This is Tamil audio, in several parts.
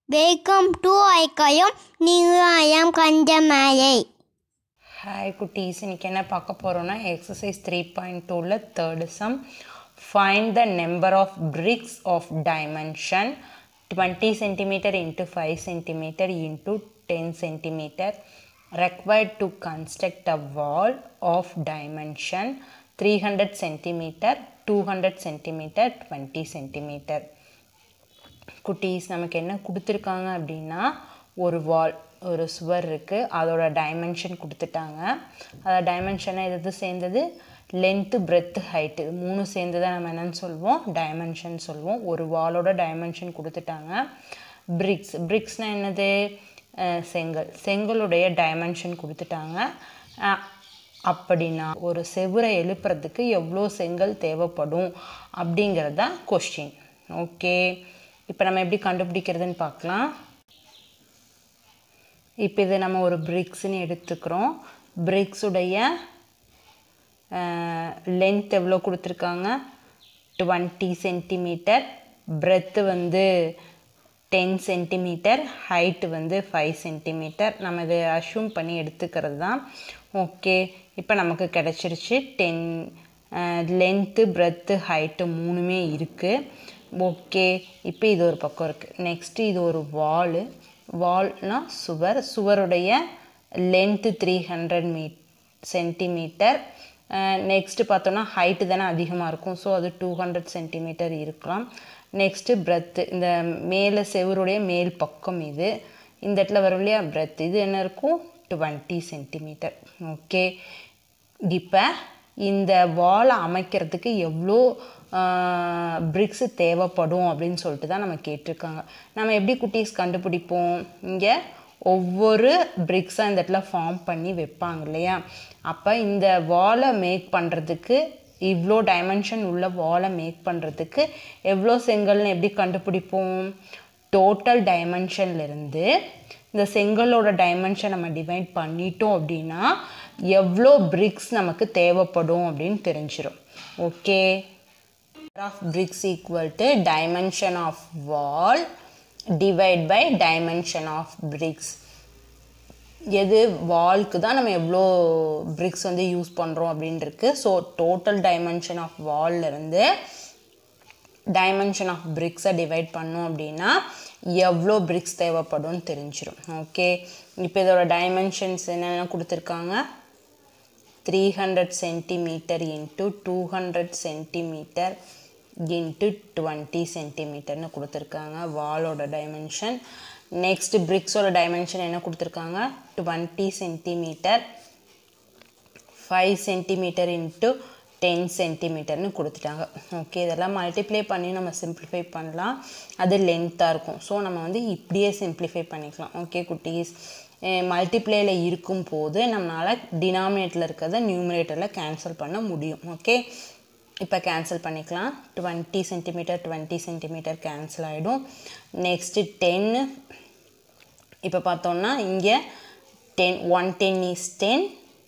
வெல்கம் டு ஐக்கயம் நியூயம் கஞ்சமலை ஹாய் குட்டீஸ் இன்னைக்கு என்ன பார்க்க போகிறோம்னா எக்ஸசைஸ் த்ரீ பாயிண்ட் டூவில் third sum find the number of bricks of dimension twenty centimetre into five centimetre into ten centimetre required to construct a wall of dimension 300 centimeter 200 centimeter 20 centimeter குட்டீஸ் நமக்கு என்ன கொடுத்துருக்காங்க அப்படின்னா ஒரு வால் ஒரு சுவர் இருக்குது அதோட டைமென்ஷன் கொடுத்துட்டாங்க அதோட டைமென்ஷனை எது எது சேர்ந்தது லென்த்து பிரெத்து ஹைட்டு இது மூணு சேர்ந்து தான் நம்ம என்னன்னு சொல்லுவோம் டைமென்ஷன் சொல்லுவோம் ஒரு வாலோட டைமென்ஷன் கொடுத்துட்டாங்க பிரிக்ஸ் பிரிக்ஸ்னால் என்னது அஹ் செங்கல் செங்கலுடைய டைமென்ஷன் கொடுத்துட்டாங்க அஹ் அப்படின்னா ஒரு செவுரை எழுப்புறதுக்கு எவ்வளோ செங்கல் தேவைப்படும் அப்படிங்கிறது தான் கொஸ்டின் ஓகே இப்போ நம்ம எப்படி கண்டுபிடிக்கிறதுன்னு பார்க்கலாம் இப்போ இது நம்ம ஒரு பிரிக்ஸ்னு எடுத்துக்கிறோம் பிரிக்ஸுடைய லென்த் எவ்வளோ கொடுத்துருக்காங்க டுவெண்ட்டி சென்டிமீட்டர் பிரெத்து வந்து டென் சென்டிமீட்டர் ஹைட்டு வந்து ஃபைவ் சென்டிமீட்டர் நம்ம இதை அஷ்யூம் பண்ணி எடுத்துக்கிறது தான் ஓகே இப்போ நமக்கு கிடச்சிருச்சு டென் லென்த்து பிரெத்து ஹைட்டு மூணுமே இருக்குது ஓகே இப்போ இது ஒரு பக்கம் இருக்குது நெக்ஸ்ட்டு இது ஒரு வாலு வால்னா சுவர் சுவருடைய லென்த்து த்ரீ ஹண்ட்ரட் மீ சென்டிமீட்டர் நெக்ஸ்ட்டு பார்த்தோன்னா ஹைட்டு தானே அதிகமாக இருக்கும் ஸோ அது டூ ஹண்ட்ரட் சென்டிமீட்டர் இருக்கலாம் நெக்ஸ்ட்டு பிரெத்து இந்த மேலே செவருடைய மேல் பக்கம் இது இந்த இடத்துல வரும் இல்லையா பிரெத் இது என்ன இருக்கும் டுவெண்ட்டி சென்டிமீட்டர் ஓகே இப்போ இந்த வாலை அமைக்கிறதுக்கு எவ்வளோ பிரிக்ஸு தேவைப்படும் அப்படின்னு சொல்லிட்டு தான் நம்ம கேட்டிருக்காங்க நம்ம எப்படி குட்டீஸ் கண்டுபிடிப்போம் இங்கே ஒவ்வொரு பிரிக்ஸாக இந்த இடத்துல ஃபார்ம் பண்ணி வைப்பாங்க இல்லையா அப்போ இந்த வாலை மேக் பண்ணுறதுக்கு இவ்வளோ டைமென்ஷன் உள்ள வாலை மேக் பண்ணுறதுக்கு எவ்வளோ செங்கல்னு எப்படி கண்டுபிடிப்போம் டோட்டல் டைமென்ஷன்லேருந்து இந்த செங்கலோட டைமென்ஷன் நம்ம டிவைட் பண்ணிட்டோம் அப்படின்னா எவ்வளோ பிரிக்ஸ் நமக்கு தேவைப்படும் அப்படின்னு தெரிஞ்சிடும் okay of bricks equal to dimension of wall divide by dimension of bricks எது வால்க்கு தான் நம்ம எவ்வளோ பிரிக்ஸ் வந்து யூஸ் பண்ணுறோம் அப்படின்னு இருக்கு ஸோ டோட்டல் டைமென்ஷன் ஆஃப் வால்லேருந்து டைமென்ஷன் ஆஃப் பிரிக்ஸை டிவைட் பண்ணோம் அப்படின்னா எவ்வளோ பிரிக்ஸ் தேவைப்படும்னு தெரிஞ்சிடும் ஓகே இப்போ இதோட டைமென்ஷன்ஸ் என்னென்ன கொடுத்துருக்காங்க three hundred centimetre into two hundred centimetre into twenty சென்டிமீட்டர்னு கொடுத்துருக்காங்க வாலோட டைமென்ஷன் நெக்ஸ்ட் பிரிக்ஸோட டைமென்ஷன் என்ன கொடுத்துருக்காங்க twenty centimetre five centimetre into ten சென்டிமீட்டர்னு கொடுத்துட்டாங்க ஓகே இதெல்லாம் மல்டிப்ளை பண்ணி நம்ம சிம்பிளிஃபை பண்ணலாம் அது லென்த்தாக இருக்கும் ஸோ நம்ம வந்து இப்படியே சிம்பிளிஃபை பண்ணிக்கலாம் ஓகே குட்டீஸ் மல்டிப்ளேயில் இருக்கும் போது நம்மளால் டினாமினேட்டரில் இருக்கிறத நியூமினேட்டரில் கேன்சல் பண்ண முடியும் ஓகே இப்போ கேன்சல் பண்ணிக்கலாம் twenty centimetre twenty centimetre cancel ஆகிடும் நெக்ஸ்ட்டு டென்னு இப்போ பார்த்தோம்னா இங்கே ten one ten is ten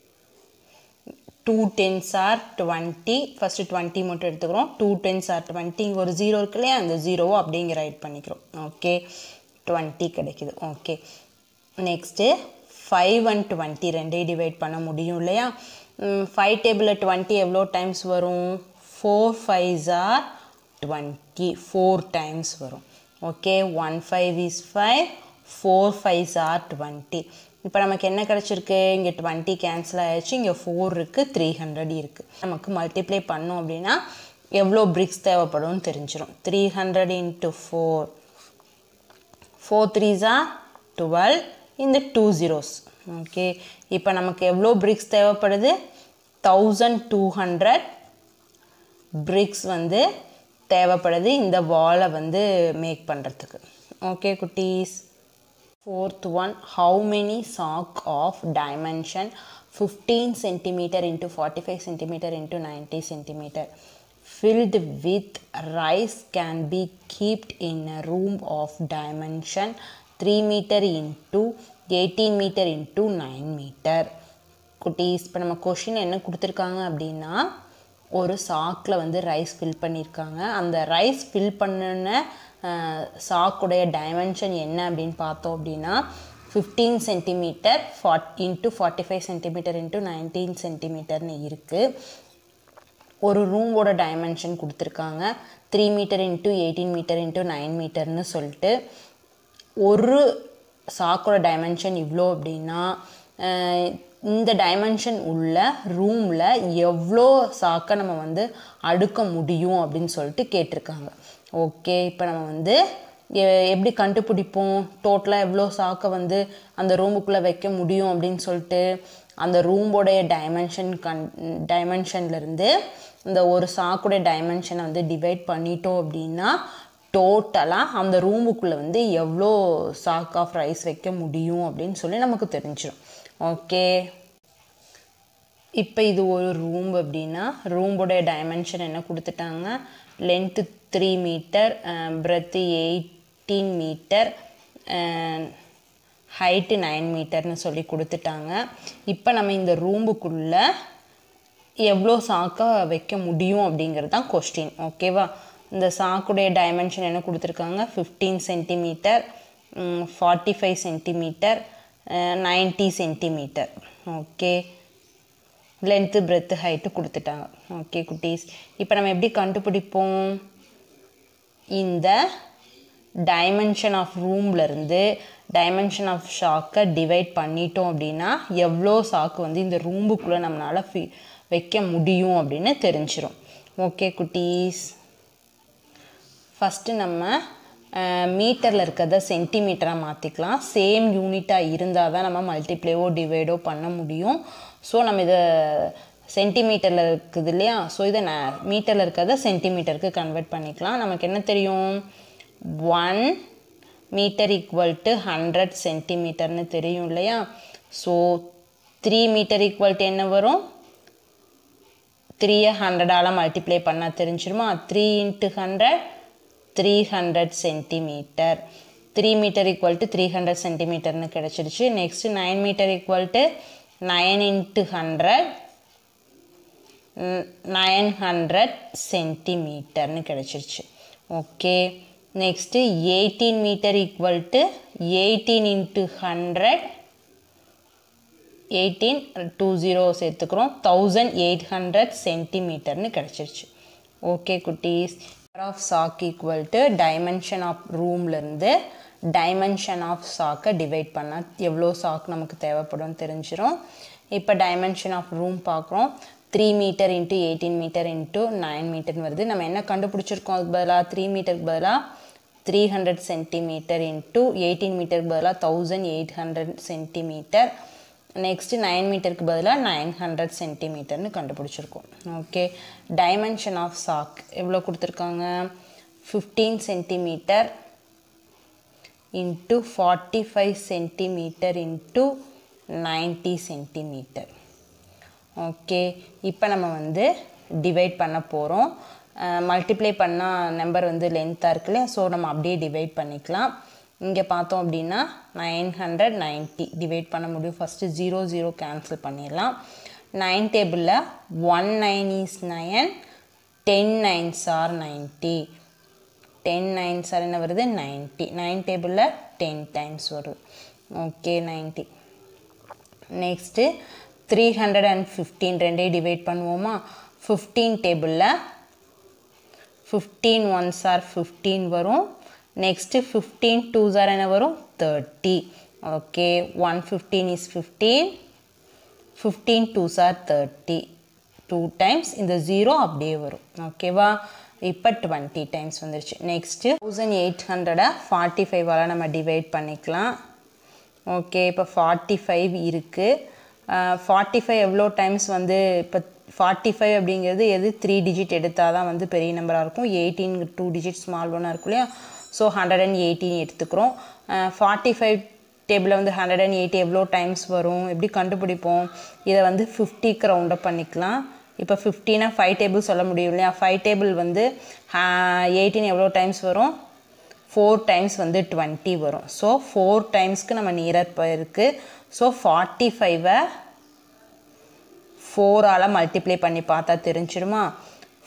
two tens are twenty first twenty மட்டும் எடுத்துக்கிறோம் டூ டென்ஸ் ஆர் டுவெண்ட்டி இங்கே ஒரு ஜீரோ இருக்கு இல்லையா அந்த ஜீரோவை அப்படிங்க ரைட் பண்ணிக்கிறோம் ஓகே டுவெண்ட்டி கிடைக்குது okay next five and twenty ரெண்டையும் டிவைட் பண்ண முடியும் இல்லையா ஃபைவ் டேபிளில் டுவெண்ட்டி எவ்வளோ டைம்ஸ் வரும் four fives are twenty four times வரும் okay one five is five four fives are twenty இப்போ நமக்கு என்ன கிடச்சிருக்கு இங்கே டுவெண்ட்டி கேன்சல் ஆகிடுச்சு இங்கே ஃபோர் இருக்குது த்ரீ ஹண்ட்ரட் இருக்குது நமக்கு மல்டிப்ளை பண்ணோம் அப்படின்னா எவ்வளோ பிரிக்ஸ் தேவைப்படும்னு தெரிஞ்சிடும் three hundred into four four threes are twelve இந்த டூ ஜீரோஸ் ஓகே இப்போ நமக்கு எவ்வளோ பிரிக்ஸ் தேவைப்படுது தௌசண்ட் டூ ஹண்ட்ரட் பிரிக்ஸ் வந்து தேவைப்படுது இந்த வாலை வந்து மேக் பண்ணுறதுக்கு ஓகே குட்டீஸ் fourth one how many sack of dimension fifteen centimetre into forty five centimetre into ninety centimetre filled with rice can be kept in a room of dimension 3 meter into 18 meter into 9 meter குட்டீஸ் இப்போ நம்ம கொஷின் என்ன கொடுத்துருக்காங்க அப்படின்னா ஒரு சாக்கில் வந்து ரைஸ் ஃபில் பண்ணியிருக்காங்க அந்த ரைஸ் ஃபில் பண்ணின சாக்குடைய டைமென்ஷன் என்ன அப்படின்னு பார்த்தோம் அப்படின்னா fifteen centimetre fort into forty five centimetre into nineteen சென்டிமீட்டர்னு இருக்குது ஒரு ரூமோட டைமென்ஷன் கொடுத்துருக்காங்க three metre into eighteen metre into nine மீட்டர்னு சொல்லிட்டு ஒரு சாக்கோட டைமென்ஷன் இவ்வளோ அப்படின்னா அஹ், இந்த டைமென்ஷன் உள்ள ரூமில் எவ்வளோ சாக்கை நம்ம வந்து அடுக்க முடியும் அப்படின்னு சொல்லிட்டு கேட்டிருக்காங்க ஓகே இப்போ நம்ம வந்து எ- எப்படி கண்டுபிடிப்போம் டோட்டலாக எவ்வளோ சாக்கை வந்து அந்த ரூமுக்குள்ளே வைக்க முடியும் அப்படின்னு சொல்லிட்டு அந்த ரூமோடைய டைமென்ஷன் கன் டைமென்ஷன்லேருந்து இந்த ஒரு சாக்குடைய டைமென்ஷனை வந்து டிவைட் பண்ணிட்டோம் அப்படின்னா டோட்டலாக அந்த ரூமுக்குள்ளே வந்து எவ்வளோ சாக் ஆஃப் ரைஸ் வைக்க முடியும் அப்படின்னு சொல்லி நமக்கு தெரிஞ்சிடும் ஓகே இப்போ இது ஒரு ரூம் அப்படின்னா ரூம்போடைய டைமென்ஷன் என்ன கொடுத்துட்டாங்க length three metre breadth eighteen metre height nine மீட்டர்னு சொல்லி கொடுத்துட்டாங்க இப்போ நம்ம இந்த ரூமுக்குள்ளே எவ்வளோ சாக்கை வைக்க முடியும் அப்படிங்கிறது தான் கொஸ்டின் ஓகேவா இந்த சாக்குடைய டைமென்ஷன் என்ன கொடுத்துருக்காங்க fifteen centimetre forty five centimetre ninety centimetre okay length breadth height கொடுத்துட்டாங்க ஓகே குட்டீஸ் இப்போ நம்ம எப்படி கண்டுபிடிப்போம் இந்த டைமென்ஷன் ஆஃப் ரூம்லேருந்து டைமென்ஷன் ஆஃப் ஷாக்கை டிவைட் பண்ணிட்டோம் அப்படின்னா எவ்வளோ சாக்கு வந்து இந்த ரூமுக்குள்ளே நம்மளால் ஃபி வைக்க முடியும் அப்படின்னு தெரிஞ்சிரும் ஓகே குட்டீஸ் ஃபஸ்ட்டு நம்ம மீட்டரில் இருக்கிறத சென்டிமீட்டராக மாற்றிக்கலாம் சேம் யூனிட்டாக இருந்தால் தான் நம்ம மல்டிப்ளேவோ டிவைடோ பண்ண முடியும் ஸோ நம்ம இதை சென்டிமீட்டரில் இருக்குது இல்லையா ஸோ இதை நான் மீட்டரில் இருக்கிறத சென்டிமீட்டருக்கு கன்வெர்ட் பண்ணிக்கலாம் நமக்கு என்ன தெரியும் one metre equal to hundred சென்டிமீட்டர்னு தெரியும் இல்லையா so three metre equal to என்ன வரும் த்ரீயை ஹண்ட்ரடால் மல்டிப்ளை பண்ணால் தெரிஞ்சிருமா three into hundred three hundred centimetre three metre equal to three hundred சென்டிமீட்டர்னு கிடச்சிருச்சு next nine metre equal to nine into hundred nine hundred சென்டிமீட்டர்னு கிடச்சிருச்சு okay next eighteen metre equal to eighteen into hundred eighteen two zero சேர்த்துக்கிறோம் தௌசண்ட் எயிட் ஹண்ட்ரட் சென்டிமீட்டர்னு கிடச்சிருச்சு ஓகே குட்டீஸ் of sack equal to dimension of ரூம்லேருந்து டைமென்ஷன் ஆஃப் சாக்கை டிவைட் பண்ணால் எவ்வளோ சாக் நமக்கு தேவைப்படும் தெரிஞ்சிடும் இப்போ டைமென்ஷன் ஆஃப் ரூம் பார்க்குறோம் three metre into eighteen metre into nine மீட்டர்னு வருது நம்ம என்ன கண்டுபிடிச்சிருக்கோம் அதுக்கு பதிலாக த்ரீ மீட்டருக்கு பதிலாக three hundred centimetre into eighteen மீட்டருக்கு பதிலாக thousand eight hundred centimetre next nine மீட்டருக்கு பதிலாக நைன் ஹண்ட்ரட் சென்டிமீட்டர்னு கண்டுபிடிச்சிருக்கோம் ஓகே டைமென்ஷன் ஆஃப் சாக் எவ்வளோ கொடுத்துருக்காங்க fifteen centimetre into forty five centimetre into ninety centimetre okay இப்போ நம்ம வந்து டிவைட் பண்ண போகிறோம் மல்டிப்ளை பண்ணால் நம்பர் வந்து லென்த்தாக இருக்கு இல்லையா ஸோ நம்ம அப்படியே டிவைட் பண்ணிக்கலாம் இங்கே பார்த்தோம் அப்படின்னா நைன் ஹண்ட்ரட் நைன்ட்டி டிவைட் பண்ண முடியும் ஃபஸ்ட்டு ஜீரோ ஜீரோ கேன்சல் பண்ணிடலாம் நைன் டேபிளில் one nine is nine ten nines are ninety ten nines are என்ன வருது நைன்ட்டி நைன் டேபிளில் டென் டைம்ஸ் வருது okay ninety next three hundred and fifteen ரெண்டையும் டிவைட் பண்ணுவோமா ஃபிஃப்டீன் டேபிளில் ஃபிஃப்டீன் ஒன்ஸ் ஆர் ஃபிஃப்டீன் வரும் நெக்ஸ்ட்டு ஃபிஃப்டீன் டூஸ் ஆர் என்ன வரும் thirty okay one fifteen is fifteen fifteen twos are thirty two times இந்த ஜீரோ அப்படியே வரும் ஓகேவா இப்போ டுவெண்ட்டி டைம்ஸ் வந்துருச்சு நெக்ஸ்ட்டு தௌசண்ட் எயிட் ஹண்ட்ரடை ஃபார்ட்டி ஃபைவால் நம்ம டிவைட் பண்ணிக்கலாம் ஓகே இப்போ ஃபார்ட்டி ஃபைவ் இருக்குது ஃபார்ட்டி ஃபைவ் எவ்வளோ டைம்ஸ் வந்து இப்போ ஃபார்ட்டி ஃபைவ் அப்படிங்கிறது எது த்ரீ டிஜிட் எடுத்தால் தான் வந்து பெரிய நம்பராக இருக்கும் எயிட்டீன் டூ டிஜிட் ஸ்மால் ஒன்னாக இருக்கும் இல்லையா ஸோ ஹண்ட்ரட் அண்ட் எயிட்டீன் எடுத்துக்கிறோம் ஃபார்ட்டி ஃபைவ் டேபிளில் வந்து ஹண்ட்ரட் அண்ட் எயிட்டி எவ்வளோ டைம்ஸ் வரும் எப்படி கண்டுபிடிப்போம் இதை வந்து ஃபிஃப்டிக்கு ரவுண்டப் பண்ணிக்கலாம் இப்போ ஃபிஃப்டினா ஃபைவ் டேபிள் சொல்ல முடியும் இல்லையா ஃபைவ் டேபிள் வந்து எயிட்டீன் எவ்வளோ டைம்ஸ் வரும் ஃபோர் டைம்ஸ் வந்து டுவெண்ட்டி வரும் ஸோ ஃபோர் டைம்ஸ்க்கு நம்ம நியரர் போயிருக்கு ஸோ ஃபார்ட்டி ஃபைவை ஃபோரால் மல்டிப்ளை பண்ணி பார்த்தா தெரிஞ்சிடுமா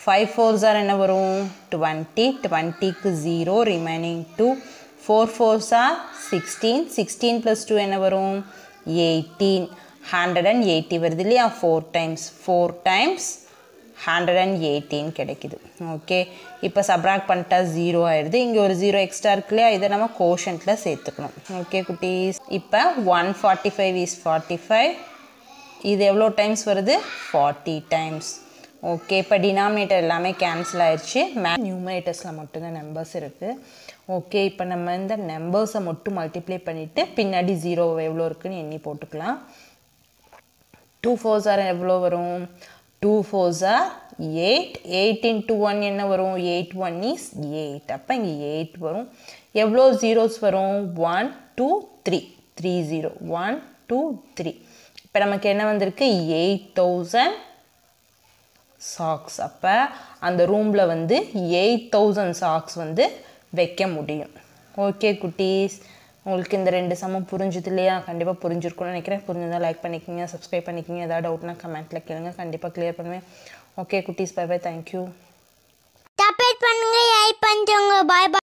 ஃபைவ் ஃபோர் ஜார் என்ன வரும் டுவெண்ட்டி டுவெண்ட்டிக்கு zero remaining two four four ஜார் சிக்ஸ்டீன் சிக்ஸ்டீன் ப்ளஸ் டூ என்ன வரும் எயிட்டீன் ஹண்ட்ரட் அண்ட் எயிட்டி வருது இல்லையா four times four times hundred and eighteen கிடைக்குது ஓகே இப்போ சப்ராக்ட் பண்ணிட்டா ஜீரோ ஆயிடுது இங்கே ஒரு ஜீரோ எக்ஸ்ட்ரா இருக்கு இல்லையா இதை நம்ம கோஷன்ட்டில் சேர்த்துக்கணும் ஓகே குட்டீஸ் இப்போ one forty five is forty five இது எவ்வளோ டைம்ஸ் வருது ஃபார்ட்டி டைம்ஸ் ஓகே இப்போ டினாமினேட்டர் எல்லாமே கேன்சல் ஆயிடுச்சு மே நியூமரேட்டர்ஸில் மட்டும்தான் நம்பர்ஸ் இருக்குது ஓகே இப்போ நம்ம இந்த நம்பர்ஸை மட்டும் மல்டிப்ளை பண்ணிவிட்டு பின்னாடி ஜீரோ எவ்வளோ இருக்குன்னு எண்ணி போட்டுக்கலாம் டூ ஃபோர் ஜார் எவ்வளோ வரும் டூ ஃபோர் ஜார் எயிட் எயிட் இன்ட்டு ஒன் என்ன வரும் எயிட் ஒன் இஸ் எயிட் அப்போ இங்கே எயிட் வரும் எவ்வளோ ஜீரோஸ் வரும் one two three three zero one two three இப்போ நமக்கு என்ன வந்திருக்கு எயிட் தௌசண்ட் சாக்ஸ் அப்போ அந்த ரூமில் வந்து எயிட் தௌசண்ட் சாக்ஸ் வந்து வைக்க முடியும் ஓகே குட்டீஸ் உங்களுக்கு இந்த ரெண்டு சமம் புரிஞ்சுது இல்லையா கண்டிப்பாக புரிஞ்சிருக்கும்னு நினைக்கிறேன் புரிஞ்சுதான் லைக் பண்ணிக்கிங்க சப்ஸ்கிரைப் பண்ணிக்கிங்க ஏதாவது டவுட்னா கமெண்ட்டில் கேளுங்க கண்டிப்பாக க்ளியர் பண்ணுவேன் ஓகே குட்டீஸ் பை பை தேங்க்யூ சப்போர்ட் பண்ணுங்க லைக் பண்ணுங்க பாய் பாய்